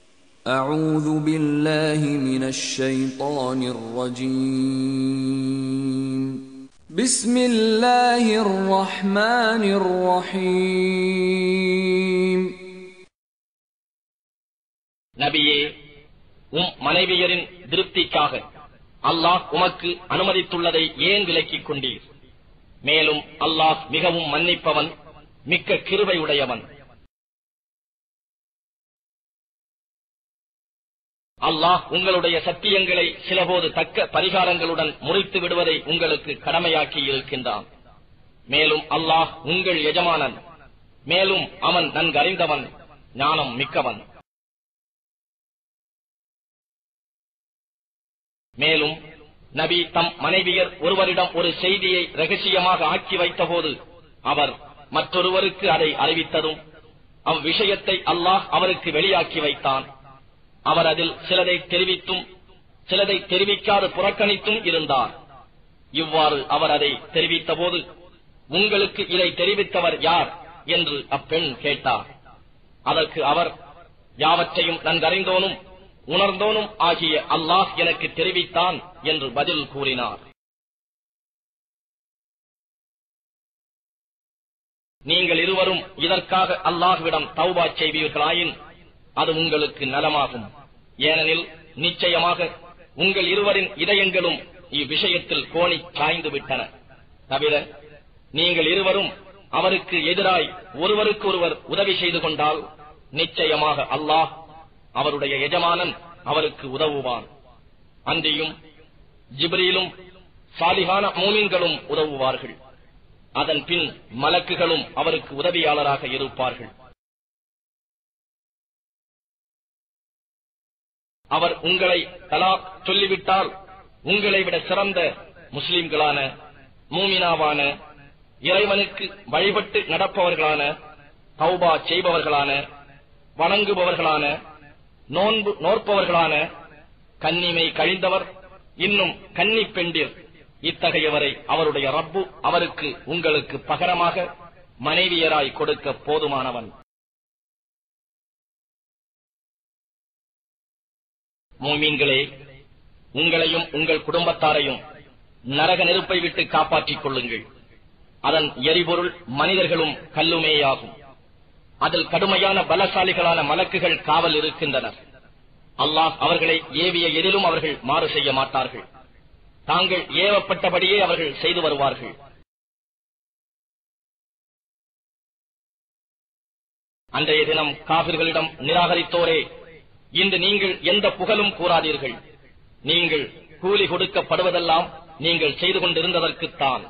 أعوذ بالله من الشيطان الرجيم بسم الله الرحمن الرحيم நபியே உம் மனைவியரின் திருப்திக்காக அல்லாஹ் உமக்கு அனுமதித்துள்ளதை ஏன் விலக்கிக் கொண்டீர் மேலும் அல்லாஹ் மிகவும் மன்னிப்பவன் மிக்க கிருபை உடையவன் அல்லாஹ் உங்களுடைய சத்தியங்களை சிலபோது தக்க பரிகாரங்களுடன் முறித்து விடுவதை உங்களுக்கு கடமையாக்கி இருக்கின்றான் மேலும் அல்லாஹ் உங்கள் எஜமானன் மேலும் அவன் நன்கறிந்தவன் ஞானம் மிக்கவன் மேலும் நபி தம் மனைவியர் ஒருவரிடம் ஒரு செய்தியை ரகசியமாக ஆக்கி வைத்தபோது அவர் மற்றொருவருக்கு அதை அறிவித்ததும் அவ்விஷயத்தை அல்லாஹ் அவருக்கு வெளியாக்கி வைத்தான் அவர் அதில் சிலதை தெரிவித்தும் சிலதை தெரிவிக்காது புறக்கணித்தும் இருந்தார் இவ்வாறு அவர் அதை தெரிவித்தபோது உங்களுக்கு இதை தெரிவித்தவர் யார் என்று அப்பெண் கேட்டார் அதற்கு அவர் யாவற்றையும் நன்கறிந்தோனும் உணர்ந்தோனும் ஆகிய அல்லாஹ் எனக்கு தெரிவித்தான் என்று பதில் கூறினார் நீங்கள் இருவரும் இதற்காக அல்லாஹ்விடம் தௌபா செய்வீர்களாயின் அது உங்களுக்கு நலமாகும் ஏனெனில் நிச்சயமாக உங்கள் இருவரின் இதயங்களும் இவ்விஷயத்தில் கோணி சாய்ந்து விட்டன தவிர நீங்கள் இருவரும் அவருக்கு எதிராய் ஒருவருக்கொருவர் உதவி செய்து கொண்டால் நிச்சயமாக அல்லாஹ் அவருடைய எஜமானன் அவருக்கு உதவுவான் அன்றியும் ஜிப்ரீலும் சாலிகான மூமின்களும் உதவுவார்கள் அதன் பின் மலக்குகளும் அவருக்கு உதவியாளராக இருப்பார்கள் அவர் உங்களை தலா சொல்லிவிட்டால் உங்களை விட சிறந்த முஸ்லிம்களான மூமினாவான இறைவனுக்கு வழிபட்டு நடப்பவர்களான தௌபா செய்பவர்களான வணங்குபவர்களான நோன்பு நோற்பவர்களான கன்னிமை கழிந்தவர் இன்னும் கன்னி பெண்டிர் இத்தகையவரை அவருடைய ரப்பு அவருக்கு உங்களுக்கு பகரமாக மனைவியராய் கொடுக்க போதுமானவன் மூமீன்களே உங்களையும் உங்கள் குடும்பத்தாரையும் நரக நெருப்பை விட்டு காப்பாற்றிக் கொள்ளுங்கள் அதன் எரிபொருள் மனிதர்களும் கல்லுமேயாகும் அதில் கடுமையான பலசாலிகளான மலக்குகள் காவல் இருக்கின்றனர் அல்லாஹ் அவர்களை ஏவிய எதிலும் அவர்கள் மாறு செய்ய மாட்டார்கள் தாங்கள் ஏவப்பட்டபடியே அவர்கள் செய்து வருவார்கள் அன்றைய தினம் காபிர்களிடம் நிராகரித்தோரே இன்று நீங்கள் எந்த புகழும் கூறாதீர்கள் நீங்கள் கூலி கொடுக்கப்படுவதெல்லாம் நீங்கள் செய்து கொண்டிருந்ததற்குத்தான்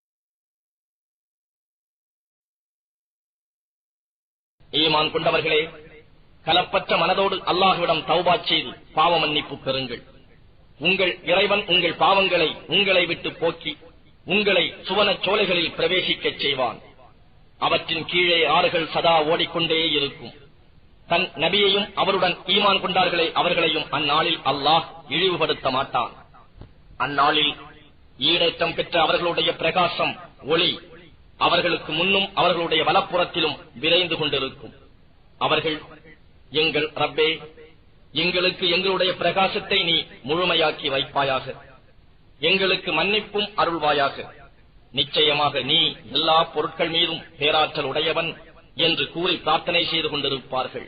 ஈமான் கொண்டவர்களே கலப்பற்ற மனதோடு அல்லாஹ்விடம் தௌபா செய்து பாவ மன்னிப்பு பெறுங்கள் உங்கள் இறைவன் உங்கள் பாவங்களை உங்களை விட்டு போக்கி உங்களை சுவனச் சோலைகளில் பிரவேசிக்கச் செய்வான் அவற்றின் கீழே ஆறுகள் சதா ஓடிக்கொண்டே இருக்கும் தன் நபியையும் அவருடன் ஈமான் கொண்டார்களே அவர்களையும் அந்நாளில் அல்லாஹ் இழிவுபடுத்த மாட்டான் அந்நாளில் ஈடேற்றம் பெற்ற அவர்களுடைய பிரகாசம் ஒளி அவர்களுக்கு முன்னும் அவர்களுடைய வலப்புறத்திலும் விரைந்து கொண்டிருக்கும் அவர்கள் எங்கள் ரப்பே எங்களுக்கு எங்களுடைய பிரகாசத்தை நீ முழுமையாக்கி வைப்பாயாக எங்களுக்கு மன்னிப்பும் அருள்வாயாக நிச்சயமாக நீ எல்லா பொருட்கள் மீதும் பேராற்றல் உடையவன் என்று கூறி பிரார்த்தனை செய்து கொண்டிருப்பார்கள்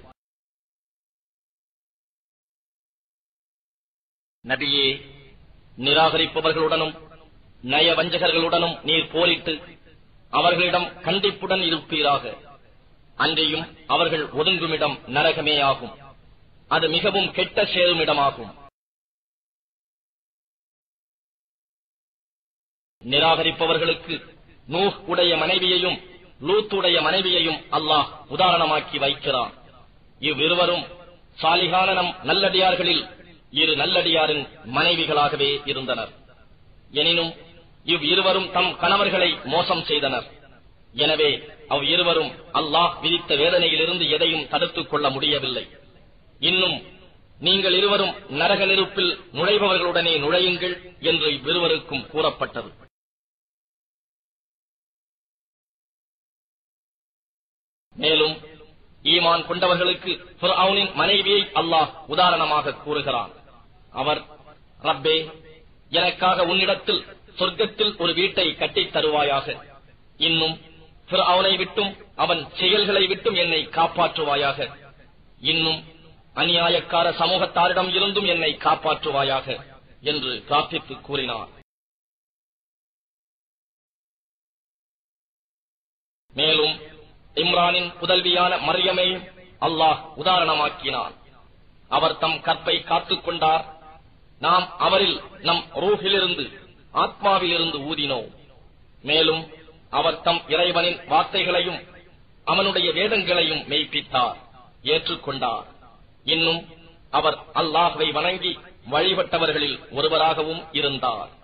நபியே நிராகரிப்பவர்களுடனும் நயவஞ்சகர்களுடனும் நீர் போரிட்டு அவர்களிடம் கண்டிப்புடன் இருப்பீராக அன்றையும் அவர்கள் ஒதுங்குமிடம் நரகமே ஆகும் அது மிகவும் கெட்ட சேருமிடமாகும் நிராகரிப்பவர்களுக்கு நூஹ் உடைய மனைவியையும் லூத்துடைய மனைவியையும் அல்லாஹ் உதாரணமாக்கி வைக்கிறான் இவ்விருவரும் சாலிகான நம் நல்லடியார்களில் இரு நல்லடியாரின் மனைவிகளாகவே இருந்தனர் எனினும் இவ் இருவரும் தம் கணவர்களை மோசம் செய்தனர் எனவே அவ் இருவரும் அல்லாஹ் விதித்த வேதனையிலிருந்து எதையும் தடுத்துக் கொள்ள முடியவில்லை இன்னும் நீங்கள் இருவரும் நரக நெருப்பில் நுழைபவர்களுடனே நுழையுங்கள் என்று இவ்விருவருக்கும் கூறப்பட்டது மேலும் ஈமான் கொண்டவர்களுக்கு ஃபிர்அவுனின் மனைவியை அல்லாஹ் உதாரணமாக கூறுகிறான் அவர் ரப்பே எனக்காக உன்னிடத்தில் சொர்க்கத்தில் ஒரு வீட்டை கட்டித் தருவாயாக இன்னும் ஃபிர்அவுனை விட்டும் அவன் செயல்களை விட்டும் என்னை காப்பாற்றுவாயாக இன்னும் அநியாயக்கார சமூகத்தாரிடம் இருந்தும் என்னை காப்பாற்றுவாயாக என்று பிரார்த்தித்து கூறினார் மேலும் இம்ரானின் புதல்வியான மரியமை அல்லாஹ் உதாரணமாக்கினார் அவர் தம் கற்பை காத்துக் கொண்டார் நாம் அவரில் நம் ரூஹிலிருந்து ஆத்மாவிலிருந்து ஊதினோம் மேலும் அவர் தம் இறைவனின் வார்த்தைகளையும் அவனுடைய வேதங்களையும் மெய்ப்பித்தார் ஏற்றுக்கொண்டார் இன்னும் அவர் அல்லாஹ்வை வணங்கி வழிபட்டவர்களில் ஒருவராகவும் இருந்தார்